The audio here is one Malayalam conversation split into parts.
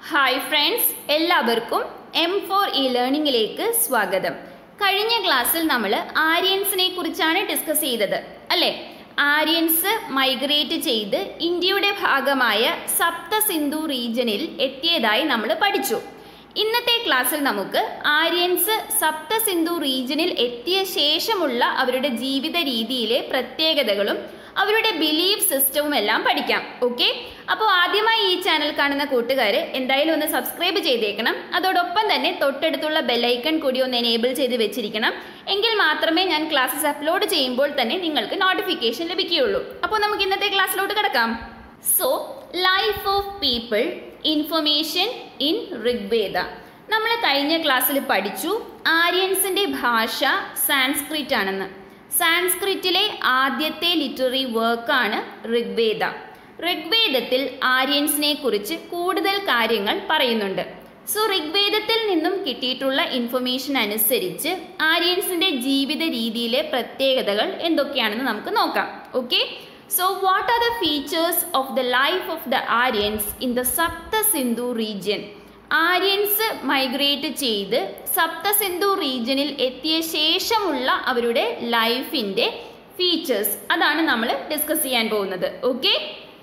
ഹായ് ഫ്രണ്ട്സ് എല്ലാവർക്കും എം ഫോർ ഇ ലേണിംഗിലേക്ക് സ്വാഗതം കഴിഞ്ഞ ക്ലാസ്സിൽ നമ്മൾ ആര്യൻസിനെ കുറിച്ചാണ് ഡിസ്കസ് ചെയ്തത് അല്ലേ ആര്യൻസ് മൈഗ്രേറ്റ് ചെയ്ത് ഇന്ത്യയുടെ ഭാഗമായ സപ്ത സിന്ധു റീജിയനിൽ എത്തിയതായി നമ്മൾ പഠിച്ചു ഇന്നത്തെ ക്ലാസ്സിൽ നമുക്ക് ആര്യൻസ് സപ്ത സിന്ധു റീജിയനിൽ എത്തിയ ശേഷമുള്ള അവരുടെ ജീവിത രീതിയിലെ പ്രത്യേകതകളും അവരുടെ ബിലീഫ് സിസ്റ്റവും എല്ലാം പഠിക്കാം ഓക്കെ അപ്പോൾ ആദ്യമായി ഈ ചാനൽ കാണുന്ന കൂട്ടുകാർ എന്തായാലും ഒന്ന് സബ്സ്ക്രൈബ് ചെയ്തേക്കണം അതോടൊപ്പം തന്നെ തൊട്ടടുത്തുള്ള ബെല്ലൈക്കൺ കൂടി ഒന്ന് എനേബിൾ ചെയ്ത് വെച്ചിരിക്കണം എങ്കിൽ മാത്രമേ ഞാൻ ക്ലാസ്സസ് അപ്ലോഡ് ചെയ്യുമ്പോൾ തന്നെ നിങ്ങൾക്ക് നോട്ടിഫിക്കേഷൻ ലഭിക്കുകയുള്ളൂ അപ്പോൾ നമുക്ക് ഇന്നത്തെ ക്ലാസ്സിലോട്ട് കിടക്കാം so life of people information in Rigveda നമ്മൾ കഴിഞ്ഞ ക്ലാസ്സിൽ പഠിച്ചു ആര്യൻസിന്റെ ഭാഷ സാൻസ്ക്രിറ്റ് ആണെന്ന് സാൻസ്ക്രിറ്റിലെ ആദ്യത്തെ ലിറ്റററി വർക്കാണ് ഋഗ്വേദ ഋഗ്വേദത്തിൽ ആര്യൻസിനെ കുറിച്ച് കൂടുതൽ കാര്യങ്ങൾ പറയുന്നുണ്ട് സോ ഋഗ്വേദത്തിൽ നിന്നും കിട്ടിയിട്ടുള്ള ഇൻഫർമേഷൻ അനുസരിച്ച് ആര്യൻസിന്റെ ജീവിത രീതിയിലെ പ്രത്യേകതകൾ എന്തൊക്കെയാണെന്ന് നമുക്ക് നോക്കാം okay so what are the features of the life of the Aryans in the Sapta Sindhu region Aryans migrate ചെയ്ത് സപ്തസിന്ധു റീജിയനിൽ എത്തിയ ശേഷമുള്ള അവരുടെ ലൈഫിൻ്റെ ഫീച്ചേഴ്സ് അതാണ് നമ്മൾ ഡിസ്കസ് ചെയ്യാൻ പോകുന്നത് okay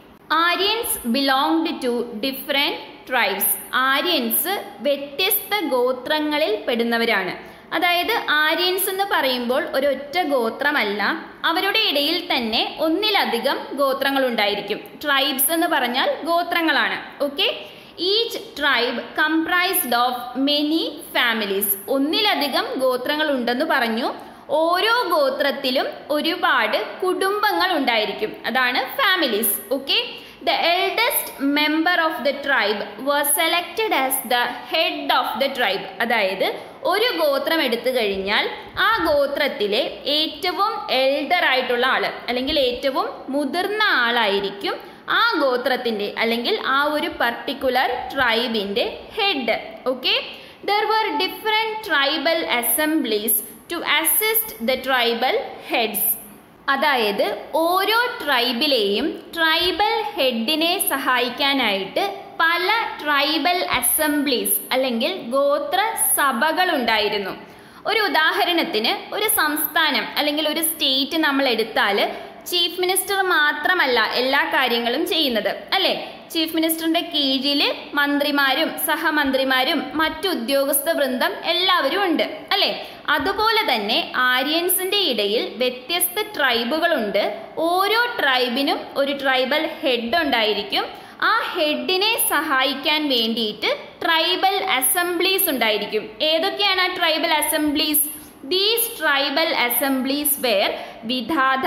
Aryans belonged to different tribes Aryans വ്യത്യസ്ത ഗോത്രങ്ങളിൽ പെടുന്നവരാണ് അതായത് ആര്യൻസ് എന്ന് പറയുമ്പോൾ ഒരൊറ്റ ഗോത്രമല്ല അവരുടെ ഇടയിൽ തന്നെ ഒന്നിലധികം ഗോത്രങ്ങൾ ഉണ്ടായിരിക്കും ട്രൈബ്സ് എന്ന് പറഞ്ഞാൽ ഗോത്രങ്ങളാണ് okay each tribe comprised of many families ഒന്നിലധികം ഗോത്രങ്ങൾ ഉണ്ടെന്ന് പറഞ്ഞു ഓരോ ഗോത്രത്തിലും ഒരുപാട് കുടുംബങ്ങൾ ഉണ്ടായിരിക്കും അതാണ് families okay the eldest member of the tribe was selected as the head of the tribe അതായത് ഒരു ഗോത്രം എടുത്തു കഴിഞ്ഞാൽ ആ ഗോത്രത്തിലെ ഏറ്റവും എൽഡർ ആയിട്ടുള്ള ആള് അല്ലെങ്കിൽ ഏറ്റവും മുതിർന്ന ആളായിരിക്കും ആ ഗോത്രത്തിൻ്റെ അല്ലെങ്കിൽ ആ ഒരു പർട്ടിക്കുലർ ട്രൈബിൻ്റെ head okay there were different tribal assemblies to assist the tribal heads അതായത് ഓരോ ട്രൈബിലെയും ട്രൈബൽ ഹെഡിനെ സഹായിക്കാനായിട്ട് പല ട്രൈബൽ അസംബ്ലീസ് അല്ലെങ്കിൽ ഗോത്ര സഭകൾ ഉണ്ടായിരുന്നു ഒരു ഉദാഹരണത്തിന് ഒരു സംസ്ഥാനം അല്ലെങ്കിൽ ഒരു സ്റ്റേറ്റ് നമ്മൾ എടുത്താൽ ചീഫ് മിനിസ്റ്റർ മാത്രമല്ല എല്ലാ കാര്യങ്ങളും ചെയ്യുന്നത് അല്ലേ ചീഫ് മിനിസ്റ്ററിന്റെ കീഴിൽ മന്ത്രിമാരും സഹമന്ത്രിമാരും മറ്റു ഉദ്യോഗസ്ഥ വൃന്ദം എല്ലാവരും ഉണ്ട് അല്ലേ അതുപോലെ തന്നെ ആര്യൻസിന്റെ ഇടയിൽ വ്യത്യസ്ത ട്രൈബുകളുണ്ട് ഓരോ ട്രൈബിനും ഒരു ട്രൈബൽ ഹെഡ് ഉണ്ടായിരിക്കും ആ ഹെഡിനെ സഹായിക്കാൻ വേണ്ടിയിട്ട് ട്രൈബൽ അസംബ്ലീസ് ഉണ്ടായിരിക്കും ഏതൊക്കെയാണ് ആ tribal assemblies these tribal assemblies were Vidatha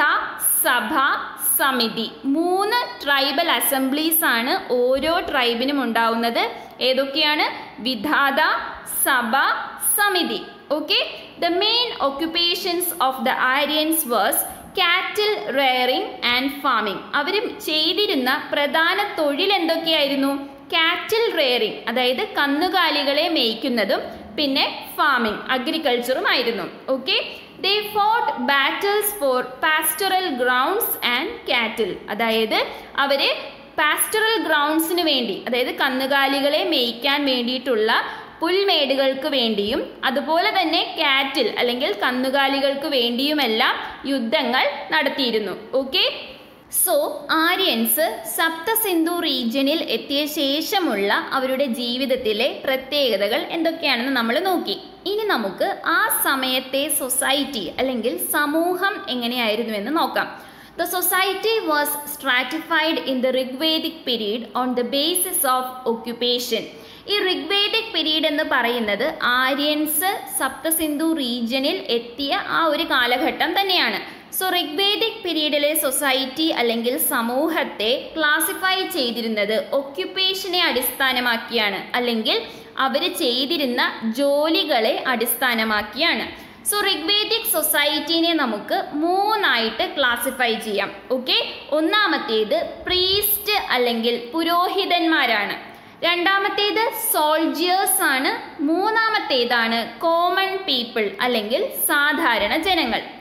Sabha Samiti മൂന്ന് ട്രൈബൽ അസംബ്ലീസ് ആണ് ഓരോ ട്രൈബിനും ഉണ്ടാവുന്നത് ഏതൊക്കെയാണ് Vidatha Sabha Samiti okay the main occupations of the Aryans were cattle rearing and farming അവർ ചെയ്തിരുന്ന പ്രധാന തൊഴിൽ എന്തൊക്കെയായിരുന്നു കാറ്റിൽ റെയറിംഗ് അതായത് കന്നുകാലികളെ മേയ്ക്കുന്നതും പിന്നെ ഫാമിംഗ് അഗ്രികൾച്ചറും ആയിരുന്നു okay they fought battles for pastoral grounds and cattle അതായത് അവർ പാസ്റ്ററൽ ഗ്രൗണ്ട്സിന് വേണ്ടി അതായത് കന്നുകാലികളെ മേയ്ക്കാൻ വേണ്ടിയിട്ടുള്ള പുൽമേടുകൾക്ക് വേണ്ടിയും അതുപോലെ തന്നെ കാറ്റിൽ അല്ലെങ്കിൽ കന്നുകാലികൾക്ക് വേണ്ടിയുമെല്ലാം യുദ്ധങ്ങൾ നടത്തിയിരുന്നു ഓക്കെ സോ ആര്യൻസ് സപ്തസിന്ധു റീജിയനിൽ എത്തിയ ശേഷമുള്ള അവരുടെ ജീവിതത്തിലെ പ്രത്യേകതകൾ എന്തൊക്കെയാണെന്ന് നമ്മൾ നോക്കി ഇനി നമുക്ക് ആ സമയത്തെ സൊസൈറ്റി അല്ലെങ്കിൽ സമൂഹം എങ്ങനെയായിരുന്നു എന്ന് നോക്കാം the society was stratified in the Rigvedic period on the basis of occupation ഈ ഋഗ്വേദിക് പീരീഡ് എന്ന് പറയുന്നത് ആര്യൻസ് സപ്തസിന്ധു റീജിയനിൽ എത്തിയ ആ ഒരു കാലഘട്ടം തന്നെയാണ് സോ ഋഗ്വേദിക് പീരീഡിലെ സൊസൈറ്റി അല്ലെങ്കിൽ സമൂഹത്തെ ക്ലാസിഫൈ ചെയ്തിരുന്നത് ഒക്യുപ്പേഷനെ അടിസ്ഥാനമാക്കിയാണ് അല്ലെങ്കിൽ അവർ ചെയ്തിരുന്ന ജോലികളെ അടിസ്ഥാനമാക്കിയാണ് സോ ഋഗ്വേദിക് സൊസൈറ്റീനെ നമുക്ക് മൂന്നായിട്ട് ക്ലാസിഫൈ ചെയ്യാം ഓക്കെ ഒന്നാമത്തേത് പ്രീസ്റ്റ് അല്ലെങ്കിൽ പുരോഹിതന്മാരാണ് രണ്ടാമത്തേത് സോൾജിയേഴ്സ് ആണ് മൂന്നാമത്തേതാണ് കോമൺ പീപ്പിൾ അല്ലെങ്കിൽ സാധാരണ ജനങ്ങൾ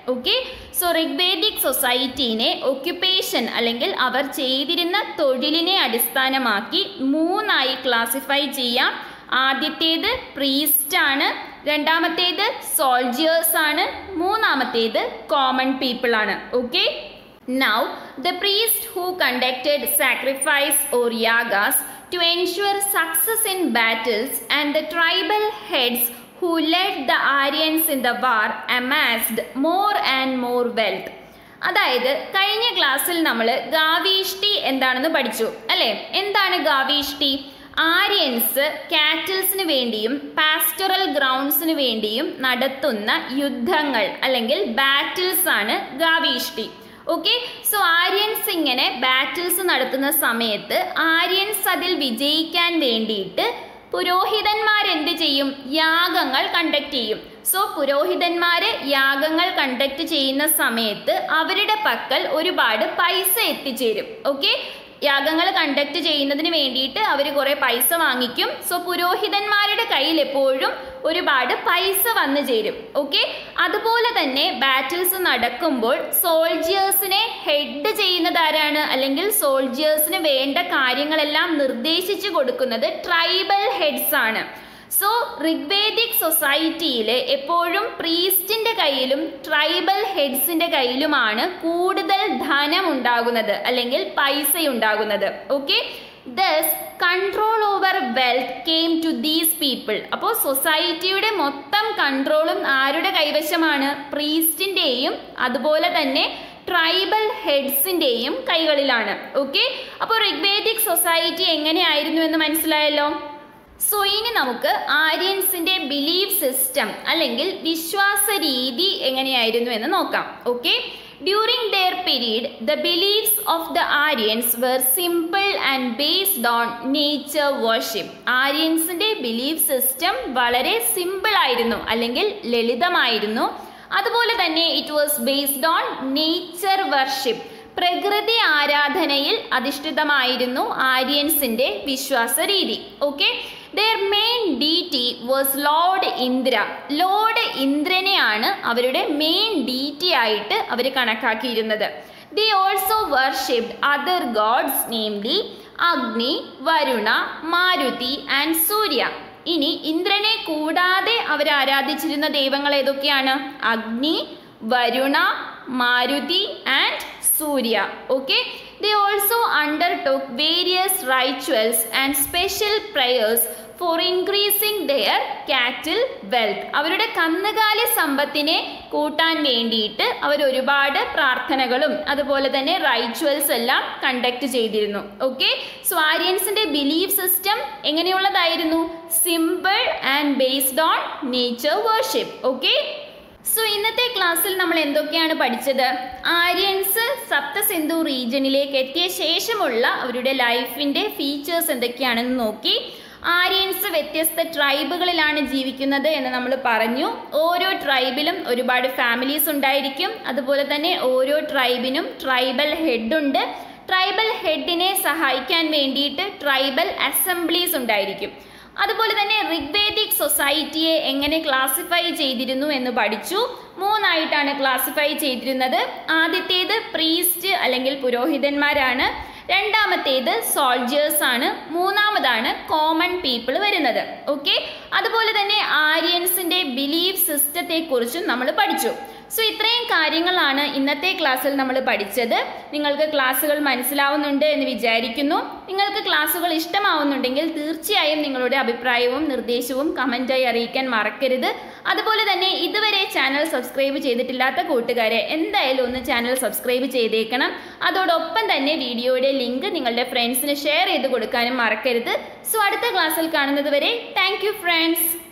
ഓക്കെ സോ റിഗ്വേദിക് സൊസൈറ്റീനെ ഒക്യുപ്പേഷൻ അല്ലെങ്കിൽ അവർ ചെയ്തിരുന്ന തൊഴിലിനെ അടിസ്ഥാനമാക്കി മൂന്നായി ക്ലാസിഫൈ ചെയ്യാം ആദ്യത്തേത് പ്രീസ്റ്റ് ആണ് രണ്ടാമത്തേത് സോൾജിയേഴ്സ് ആണ് മൂന്നാമത്തേത് കോമൺ പീപ്പിൾ ആണ് okay Now, the priest who conducted sacrifice or yagas to ensure success in battles and the tribal heads who led the Aryans in the war amassed more and more wealth. അതായത് കഴിഞ്ഞ ക്ലാസ്സിൽ നമ്മൾ ഗാവീഷ്ടി എന്താണെന്ന് പഠിച്ചു അല്ലേ എന്താണ് ഗാവീഷ്ടി ആര്യൻസ് കാറ്റിൽസിന് വേണ്ടിയും പാസ്റ്ററൽ ഗ്രൗണ്ട്സിന് വേണ്ടിയും നടത്തുന്ന യുദ്ധങ്ങൾ അല്ലെങ്കിൽ ബാറ്റിൽസ് ആണ് ഗാവീഷ്ടി ഓക്കെ സോ ആര്യൻസ് ഇങ്ങനെ ബാറ്റിൽസ് നടത്തുന്ന സമയത്ത് ആര്യൻസ് അതിൽ വിജയിക്കാൻ വേണ്ടിയിട്ട് പുരോഹിതന്മാർ എന്ത് ചെയ്യും യാഗങ്ങൾ കണ്ടക്ട് ചെയ്യും സോ പുരോഹിതന്മാര് യാഗങ്ങൾ കണ്ടക്ട് ചെയ്യുന്ന സമയത്ത് അവരുടെ പക്കൽ ഒരുപാട് പൈസ എത്തിച്ചേരും ഓക്കെ യാഗങ്ങൾ കണ്ടക്ട് ചെയ്യുന്നതിന് വേണ്ടിയിട്ട് അവർ കുറേ പൈസ വാങ്ങിക്കും സോ പുരോഹിതന്മാരുടെ കയ്യിൽ എപ്പോഴും ഒരുപാട് പൈസ വന്നു ചേരും ഓക്കെ അതുപോലെ തന്നെ ബാറ്റിൽസ് നടക്കുമ്പോൾ സോൾജിയേഴ്സിനെ ഹെഡ് ചെയ്യുന്നത് ആരാണ് അല്ലെങ്കിൽ സോൾജിയേഴ്സിന് വേണ്ട കാര്യങ്ങളെല്ലാം നിർദ്ദേശിച്ചു കൊടുക്കുന്നത് ട്രൈബൽ ഹെഡ്സ് ആണ് സോ റിഗ്വേദിക് സൊസൈറ്റിയിൽ എപ്പോഴും പ്രീസ്റ്റിന്റെ കയ്യിലും ട്രൈബൽ ഹെഡ്സിന്റെ കയ്യിലുമാണ് കൂടുതൽ ധനം ഉണ്ടാകുന്നത് അല്ലെങ്കിൽ പൈസ ഉണ്ടാകുന്നത് okay thus control over wealth came to these people അപ്പോൾ സൊസൈറ്റിയുടെ മൊത്തം കൺട്രോളും ആരുടെ കൈവശമാണ് പ്രീസ്റ്റിന്റെയും അതുപോലെ തന്നെ ട്രൈബൽ ഹെഡ്സിന്റെയും കൈകളിലാണ് ഓക്കെ അപ്പോൾ റിഗ്വേദിക് സൊസൈറ്റി എങ്ങനെയായിരുന്നു എന്ന് മനസ്സിലായല്ലോ സോ ഇനി നമുക്ക് ആര്യൻസിന്റെ ബിലീഫ് സിസ്റ്റം അല്ലെങ്കിൽ വിശ്വാസ രീതി എങ്ങനെയായിരുന്നു എന്ന് നോക്കാം okay during their period the beliefs of the Aryans were simple and based on nature worship ആര്യൻസിന്റെ ബിലീഫ് സിസ്റ്റം വളരെ സിമ്പിൾ ആയിരുന്നു അല്ലെങ്കിൽ ലളിതമായിരുന്നു അതുപോലെ തന്നെ it was based on nature worship പ്രകൃതി ആരാധനയിൽ അധിഷ്ഠിതമായിരുന്നു ആര്യൻസിന്റെ വിശ്വാസ രീതി okay their main deity was lord Indra lord ഇന്ദ്രനെയാണ് അവരുടെ മെയിൻ ഡീറ്റി ആയിട്ട് അവർ കണക്കാക്കിയിരുന്നത് they also worshipped other gods namely Agni Varuna Maruti and സൂര്യ ഇനി ഇന്ദ്രനെ കൂടാതെ അവർ ആരാധിച്ചിരുന്ന ദൈവങ്ങൾ ഏതൊക്കെയാണ് Agni Varuna Maruti and Surya okay they also undertook various rituals and special prayers for increasing their cattle wealth അവരുടെ കന്നുകാലി സമ്പത്തിനെ കൂട്ടാൻ വേണ്ടിയിട്ട് അവർ ഒരുപാട് പ്രാർത്ഥനകളും അതുപോലെ തന്നെ റൈച്വൽസ് എല്ലാം കണ്ടക്ട് ചെയ്തിരുന്നു ഓക്കെ സോ ആര്യൻസിന്റെ ബിലീഫ് സിസ്റ്റം എങ്ങനെയുള്ളതായിരുന്നു simple and based on nature worship okay so ഇന്നത്തെ ക്ലാസ്സിൽ നമ്മൾ എന്തൊക്കെയാണ് പഠിച്ചത് ആര്യൻസ് സപ്തസിന്ധു റീജിയനിലേക്ക് എത്തിയ ശേഷമുള്ള അവരുടെ ലൈഫിന്റെ ഫീച്ചേഴ്സ് എന്തൊക്കെയാണെന്ന് നോക്കി ആര്യൻസ് വ്യത്യസ്ത ട്രൈബുകളിലാണ് ജീവിക്കുന്നത് എന്ന് നമ്മൾ പറഞ്ഞു ഓരോ ട്രൈബിലും ഒരുപാട് ഫാമിലീസ് ഉണ്ടായിരിക്കും അതുപോലെ തന്നെ ഓരോ ട്രൈബിനും ട്രൈബൽ ഹെഡ് ഉണ്ട് ട്രൈബൽ ഹെഡിനെ സഹായിക്കാൻ വേണ്ടിയിട്ട് ട്രൈബൽ അസംബ്ലീസ് ഉണ്ടായിരിക്കും അതുപോലെ തന്നെ ഋഗ്വേദിക് സൊസൈറ്റിയെ എങ്ങനെ ക്ലാസിഫൈ ചെയ്തിരുന്നു എന്ന് പഠിച്ചു മൂന്നായിട്ടാണ് ക്ലാസിഫൈ ചെയ്തിരുന്നത് ആദ്യത്തേത് പ്രീസ്റ്റ് അല്ലെങ്കിൽ പുരോഹിതന്മാരാണ് രണ്ടാമത്തേത് സോൾജേഴ്സ് ആണ് മൂന്നാമതാണ് കോമൺ പീപ്പിൾ വരുന്നത് ഓക്കെ അതുപോലെ തന്നെ ആര്യൻസിന്റെ ബിലീഫ് സിസ്റ്റത്തെ കുറിച്ചും നമ്മൾ പഠിച്ചു സോ ഇത്രയും കാര്യങ്ങളാണ് ഇന്നത്തെ ക്ലാസ്സിൽ നമ്മൾ പഠിച്ചത് നിങ്ങൾക്ക് ക്ലാസ്സുകൾ മനസ്സിലാവുന്നുണ്ട് എന്ന് വിചാരിക്കുന്നു നിങ്ങൾക്ക് ക്ലാസ്സുകൾ ഇഷ്ടമാവുന്നുണ്ടെങ്കിൽ തീർച്ചയായും നിങ്ങളുടെ അഭിപ്രായവും നിർദ്ദേശവും കമൻറ്റായി അറിയിക്കാൻ മറക്കരുത് അതുപോലെ തന്നെ ഇതുവരെ ചാനൽ സബ്സ്ക്രൈബ് ചെയ്തിട്ടില്ലാത്ത കൂട്ടുകാരെ എന്തായാലും ഒന്ന് ചാനൽ സബ്സ്ക്രൈബ് ചെയ്തേക്കണം അതോടൊപ്പം തന്നെ വീഡിയോയുടെ ലിങ്ക് നിങ്ങളുടെ ഫ്രണ്ട്സിന് ഷെയർ ചെയ്ത് കൊടുക്കാനും മറക്കരുത് സോ അടുത്ത ക്ലാസ്സിൽ കാണുന്നത് വരെ താങ്ക് യു ഫ്രണ്ട്സ്